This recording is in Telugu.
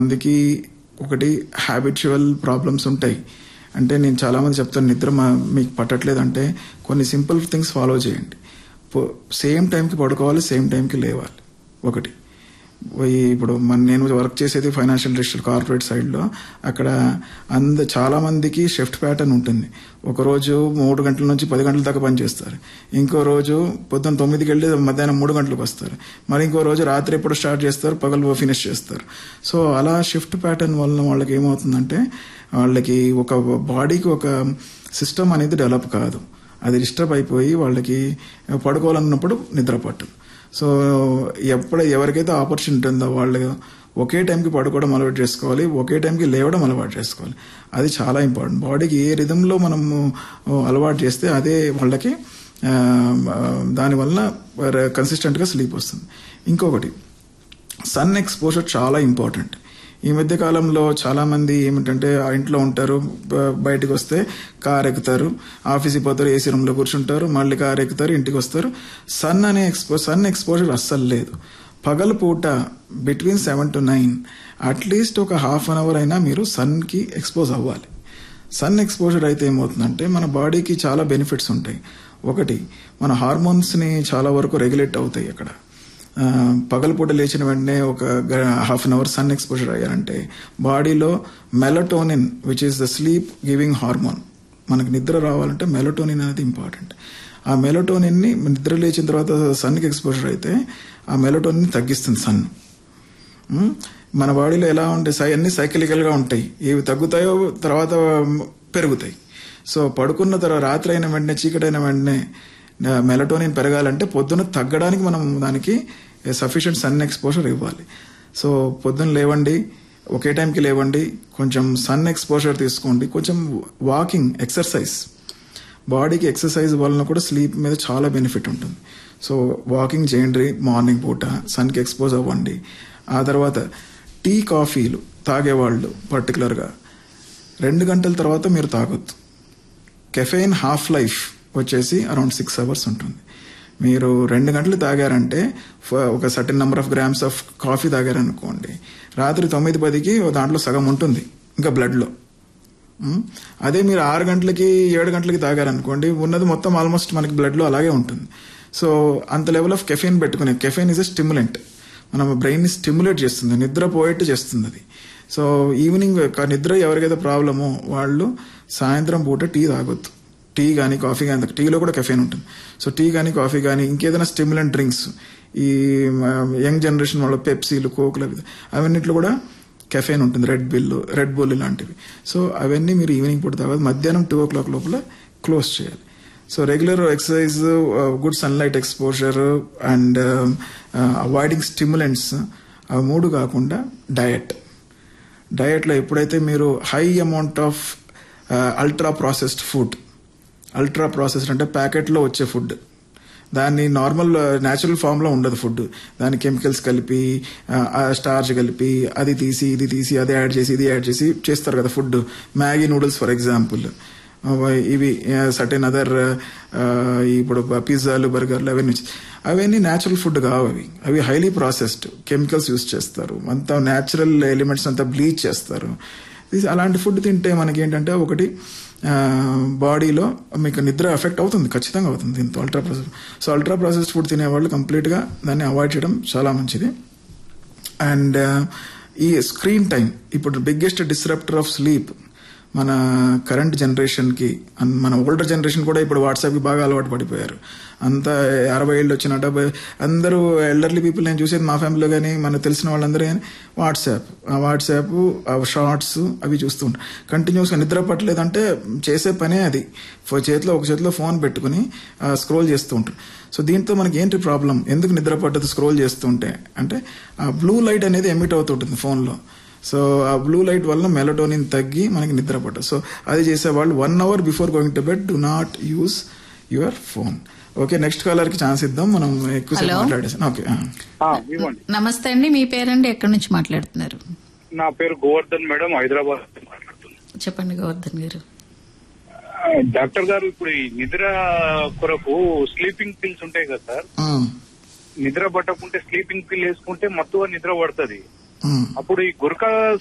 మందికి ఒకటి హ్యాబిచువల్ ప్రాబ్లమ్స్ ఉంటాయి అంటే నేను చాలా మంది చెప్తాను నిద్ర మా- మీకు పట్టట్లేదంటే కొన్ని సింపుల్ థింగ్స్ ఫాలో చేయండి సేమ్ టైంకి పడుకోవాలి సేమ్ టైంకి లేవాలి ఒకటి ఈ ఇప్పుడు మన నేను వర్క్ చేసేది ఫైనాన్షియల్ రిజిస్టర్ కార్పొరేట్ సైడ్లో అక్కడ అంద చాలా మందికి షిఫ్ట్ ప్యాటర్న్ ఉంటుంది ఒక రోజు మూడు గంటల నుంచి పది గంటల దాకా పనిచేస్తారు ఇంకో రోజు పొద్దున్న తొమ్మిదికి వెళ్ళి మధ్యాహ్నం మూడు గంటలకు వస్తారు మరి ఇంకో రోజు రాత్రి ఎప్పుడు స్టార్ట్ చేస్తారు పగలు ఫినిష్ చేస్తారు సో అలా షిఫ్ట్ ప్యాటర్న్ వల్ల వాళ్ళకి ఏమవుతుందంటే వాళ్ళకి ఒక బాడీకి ఒక సిస్టమ్ అనేది డెవలప్ కాదు అది డిస్టర్బ్ అయిపోయి వాళ్ళకి పడుకోవాలన్నప్పుడు నిద్ర పట్టదు సో ఎప్పుడు ఎవరికైతే ఆపర్చునిటీ ఉందో వాళ్ళు ఒకే టైంకి పడుకోవడం అలవాటు చేసుకోవాలి ఒకే టైంకి లేవడం అలవాటు చేసుకోవాలి అది చాలా ఇంపార్టెంట్ బాడీకి ఏ రిధంలో మనము అలవాటు చేస్తే అదే వాళ్ళకి ఆ, దానివల్ల కన్సిస్టెంట్గా స్లీప్ వస్తుంది ఇంకొకటి సన్ ఎక్స్పోజర్ చాలా ఇంపార్టెంట్ ఈ మధ్య కాలంలో చాలా మంది ఏమిటంటే ఆ ఇంట్లో ఉంటారు బ- బయటకు వస్తే కార్ ఎక్కుతారు ఆఫీస్కి పోతారు ఏసీ రూమ్ లో కూర్చుంటారు మళ్ళీ కార్ ఎక్కుతారు ఇంటికి వస్తారు సన్ అనే ఎక్స్పో సన్ ఎక్స్పోజర్ అస్సలు లేదు పగల పూట between seven to nine at least ఒక హాఫ్ అన్ అవర్ అయినా మీరు సన్ కి ఎక్స్పోజ్ అవ్వాలి సన్ ఎక్స్పోజర్ అయితే ఏమవుతుందంటే మన బాడీకి చాలా బెనిఫిట్స్ ఉంటాయి ఒకటి మన హార్మోన్స్ ని చాలా వరకు రెగ్యులేట్ అవుతాయి అక్కడ ఆ, పగలపూట లేచిన వెంటనే ఒక half an hour sun exposure అయ్యారంటే బాడీలో melatonin which is the sleep giving hormone మనకు నిద్ర రావాలంటే మెలటోనిన్ అనేది ఇంపార్టెంట్ ఆ మెలటోనిన్ ని నిద్ర లేచిన తర్వాత సన్కి ఎక్స్పోజర్ అయితే ఆ మెలటోనిన్ తగ్గిస్తుంది సన్ మ్మ్? మన బాడీలో ఎలా ఉంటాయి సై అన్ని సైకిలికల్ గా ఉంటాయి ఏవి తగ్గుతాయో తర్వాత పెరుగుతాయి సో పడుకున్న తర్వాత రాత్రి అయిన వెంటనే చీకటి అయిన వెంటనే మెలటోనిన్ పెరగాలంటే పొద్దున తగ్గడానికి మనం దానికి సఫిషియెంట్ సన్ ఎక్స్పోజర్ ఇవ్వాలి సో పొద్దున్న లేవండి ఒకే టైంకి లేవండి కొంచెం సన్ ఎక్స్పోజర్ తీసుకోండి కొంచెం వాకింగ్ ఎక్సర్సైజ్ బాడీకి ఎక్సర్సైజ్ వలన కూడా స్లీప్ మీద చాలా బెనిఫిట్ ఉంటుంది సో వాకింగ్ చేయండి మార్నింగ్ పూట సన్కి ఎక్స్పోజ్ అవ్వండి ఆ తర్వాత టీ కాఫీలు తాగేవాళ్ళు పర్టికులర్గా రెండు గంటల తర్వాత మీరు తాగొద్దు కెఫెయిన్ హాఫ్ లైఫ్ వచ్చేసి అరౌండ్ సిక్స్ అవర్స్ ఉంటుంది మీరు రెండు గంటలు తాగారంటే ఫ- ఒక certain number of grams of coffee తాగారనుకోండి రాత్రి తొమ్మిది పదికి దాంట్లో సగం ఉంటుంది ఇంకా బ్లడ్లో మ్? అదే మీరు ఆరు గంటలకి ఏడు గంటలకి తాగారనుకోండి ఉన్నది మొత్తం ఆల్మోస్ట్ మనకి బ్లడ్లో అలాగే ఉంటుంది సో అంత లెవెల్ ఆఫ్ కెఫెయిన్ పెట్టుకునే కెఫెయిన్ ఇస్ ఎ స్టిమ్యులెంట్ మన బ్రెయిన్ ని స్టిమ్యులేట్ చేస్తుంది నిద్ర పోయేట్టు చేస్తుంది అది సో ఈవినింగ్ క- నిద్ర ఎవరికైతే ప్రాబ్లమో వాళ్ళు సాయంత్రం పూట టీ తాగొద్దు టీ కానీ కాఫీ కానీ టీలో కూడా కెఫెయిన్ ఉంటుంది సో టీ కానీ కాఫీ కానీ ఇంకేదైనా స్టిమ్యులెంట్ డ్రింక్స్ ఈ యంగ్ జనరేషన్ వాళ్ళ పెప్సీలు కోకులు అవి అవన్నిట్లో కూడా కెఫెయిన్ ఉంటుంది రెడ్ బిల్ రెడ్ బుల్ ఇలాంటివి సో అవన్నీ మీరు ఈవినింగ్ పూట తాగదు మధ్యాహ్నం టూ ఓ క్లాక్ లోపల క్లోజ్ చేయాలి so regular exercise good sunlight exposure and avoiding stimulants అవి మూడు కాకుండా డయట్ డయట్లో ఎప్పుడైతే మీరు high amount of ultra processed food ultra processed అంటే ప్యాకెట్లో వచ్చే ఫుడ్ దాన్ని నార్మల్ న్యాచురల్ ఫామ్ లో ఉండదు ఫుడ్ దాని కెమికల్స్ కలిపి స్టార్చ్ కలిపి అది తీసి ఇది తీసి అది యాడ్ చేసి ఇది యాడ్ చేసి చేస్తారు కదా food Maggi noodles for example ఇవి సర్టెన్ అదర్ ఇప్పుడు పిజ్జాలు బర్గర్లు అవన్నీ వచ్చి- అవన్నీ న్యాచురల్ ఫుడ్ కావు అవి అవి హైలీ ప్రాసెస్డ్ కెమికల్స్ యూస్ చేస్తారు అంతా న్యాచురల్ ఎలిమెంట్స్ అంతా బ్లీచ్ చేస్తారు ఇది అలాంటి ఫుడ్ తింటే మనకి ఏంటంటే ఒకటి బాడీలో మీకు నిద్ర ఎఫెక్ట్ అవుతుంది ఖచ్చితంగా అవుతుంది దీంతో ultra process so ultra processed food తినేవాళ్ళు కంప్లీట్గా దాన్ని అవాయిడ్ చేయడం చాలా మంచిది అండ్ ఈ స్క్రీన్ టైం ఇప్పుడు బిగ్గెస్ట్ డిస్రప్టర్ ఆఫ్ స్లీప్ మన కరెంట్ జనరేషన్కి అన్- మన ఓల్డర్ జనరేషన్ కూడా ఇప్పుడు వాట్సాప్కి బాగా అలవాటు పడిపోయారు అంతా అరవై ఏళ్ళు వచ్చిన డెబ్బై అందరూ ఎల్డర్లీ పీపుల్ నేను చూసేది మా ఫ్యామిలీలో కానీ మనకు తెలిసిన వాళ్ళందరూ కానీ వాట్సాప్ ఆ వాట్సాప్ ఆ షార్ట్స్ అవి చూస్తూ ఉంటారు కంటిన్యూస్గా నిద్ర పట్టలేదంటే చేసే పనే అది ఫో- చేతిలో ఒక చేతిలో ఫోన్ పెట్టుకుని స్క్రోల్ చేస్తూ ఉంటారు సో దీంతో మనకి ఏంటి ప్రాబ్లం ఎందుకు నిద్ర పట్టదు స్క్రోల్ చేస్తుంటే అంటే ఆ బ్లూ లైట్ అనేది ఎమిట్ అవుతుంటుంది ఫోన్లో సో ఆ బ్లూ లైట్ వల్ల మెలటోనిన్ తగ్గి మనకి నిద్ర పట్టదు సో అది చేసేవాళ్ళు one hour before going to bed do not use your phone okay next caller కి ఛాన్స్ ఇద్దాం మనం ఎక్కువసేపు Hello. మాట్లాడేసాం ఓకే ఆ, ఇవ్వండి నమస్తే అండి మీ పేరండి ఎక్కడి నుంచి మాట్లాడుతున్నారు నా పేరు గోవర్ధన్ మేడం హైదరాబాద్ నుంచి మాట్లాడుతున్నాను చెప్పండి గోవర్ధన్ గారు ఆ, డాక్టర్ గారు ఇప్పుడు ఈ నిద్ర కొరకు స్లీపింగ్ పిల్స్ ఉంటాయి కదా సార్ నిద్ర పట్టకుంటే స్లీపింగ్ పిల్ వేసుకుంటే మత్తుగా నిద్ర పడుతుంది అప్పుడు ఈ గురక